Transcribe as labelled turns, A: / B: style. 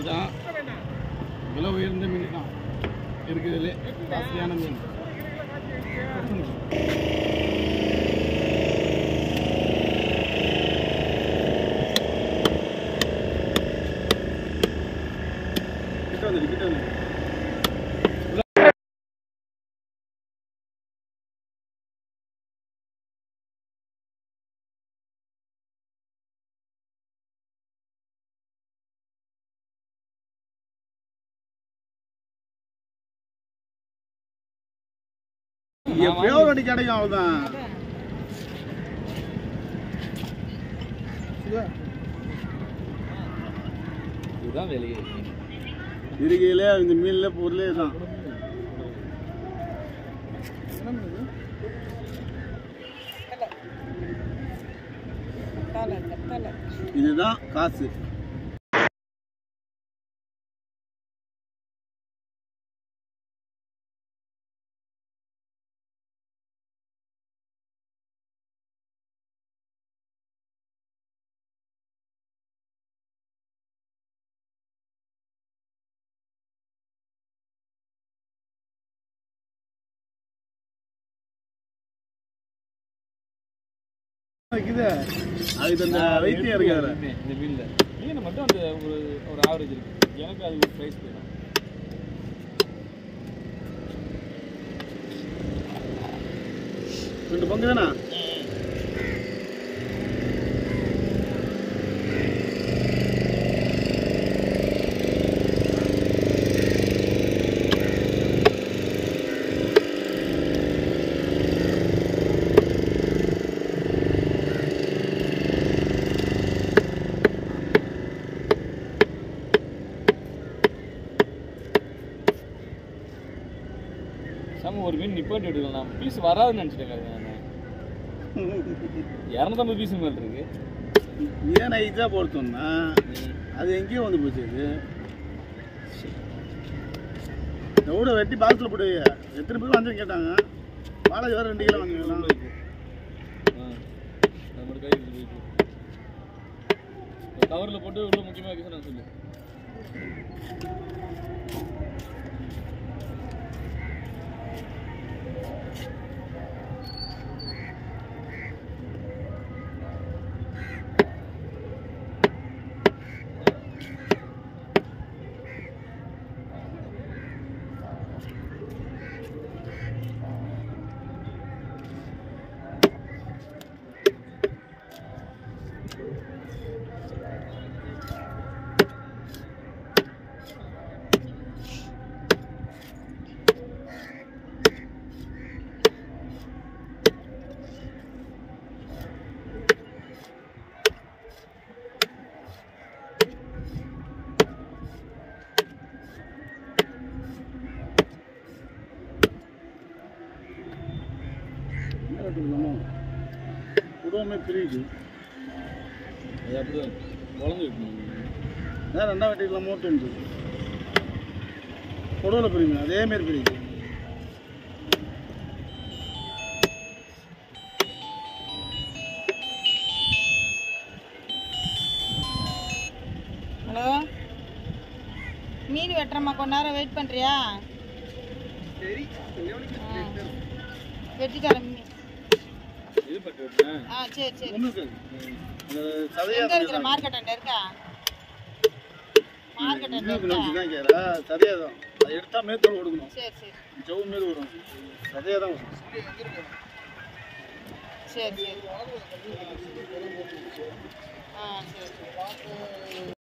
A: மச்சான் விலை உயர்ந்த மீன் தான் இருக்குதுலே காஸ்ட்லியான மீன் கிட்ட வந்துடு கிட்ட வந்துடு எப்பயோ ஒரு வாட்டி கிடைக்கும் அவ்வளோதான்
B: இதுதான் வெளியே
A: இருக்கையிலே இந்த மீன்ல பொருளே தான் இதுதான் காசு இருக்குது அதுக்கு அந்த வைத்தியம் இருக்கு அதுல
B: இந்த மீனில் மீன் மட்டும் அந்த ஒரு ஒரு ஆவரேஜ் இருக்கு எனக்கு அது ஒரு ப்ரைஸ் வேணும்
A: ரெண்டு பங்கு தானே
B: சம ஒரு மீன் நிப்பாட்டி எடுக்கலாம் நான் பீஸ் வராதுன்னு நினச்சிட்டேன் நான் இரநூத்தம்பது பீஸ் மேல் இருக்கு
A: ஏன் ஐஸாக பொறுத்தோம்னா அது எங்கேயோ வந்து போச்சு அது எவ்வளோ வெட்டி பாக்ஸில் போட்டு வை. எத்தனை பேர் வந்து கேட்டாங்க பாலாஜி வேறு ரெண்டு கிலோ வாங்கிக்கலாம்
B: நம்ம கை கவரில் போட்டு உள்ள முக்கியமாக வைக்க நான் சொல்லு
A: குடும்பமே பிரியுது
B: அது அப்படிதான் குழந்தை வைக்கணும்
A: அதான் ரெண்டாம் வெட்டிக்கலாம் மூட்டு கொடுவில் பிரியுங்க அதேமாரி பிரியுது
C: ஹலோ மீன் வெட்டுறம்மா கொஞ்ச நேரம் வெயிட் பண்ணுறியா ஆ. வெட்டி தரேன் மீன்
B: இது பட்டு விட்டேன்
C: ஆ சரி சரி
A: ஒன்றும் இருக்காது அந்த சதையா
C: எங்க இருக்கிற மார்க்கெட் அண்ட இருக்கா மார்க்கெட் அண்ட
A: இன்னும்
C: இருக்கா
A: நோக்கி தான் கேட்குறா சதையாக தான் அதை எடுத்தால் மேத்தோடு கொடுக்கணும்
C: சரி சரி
A: ஜவு மாரி வரும் சதையாக தான் வரும்
C: சரி சரி ஆ சரி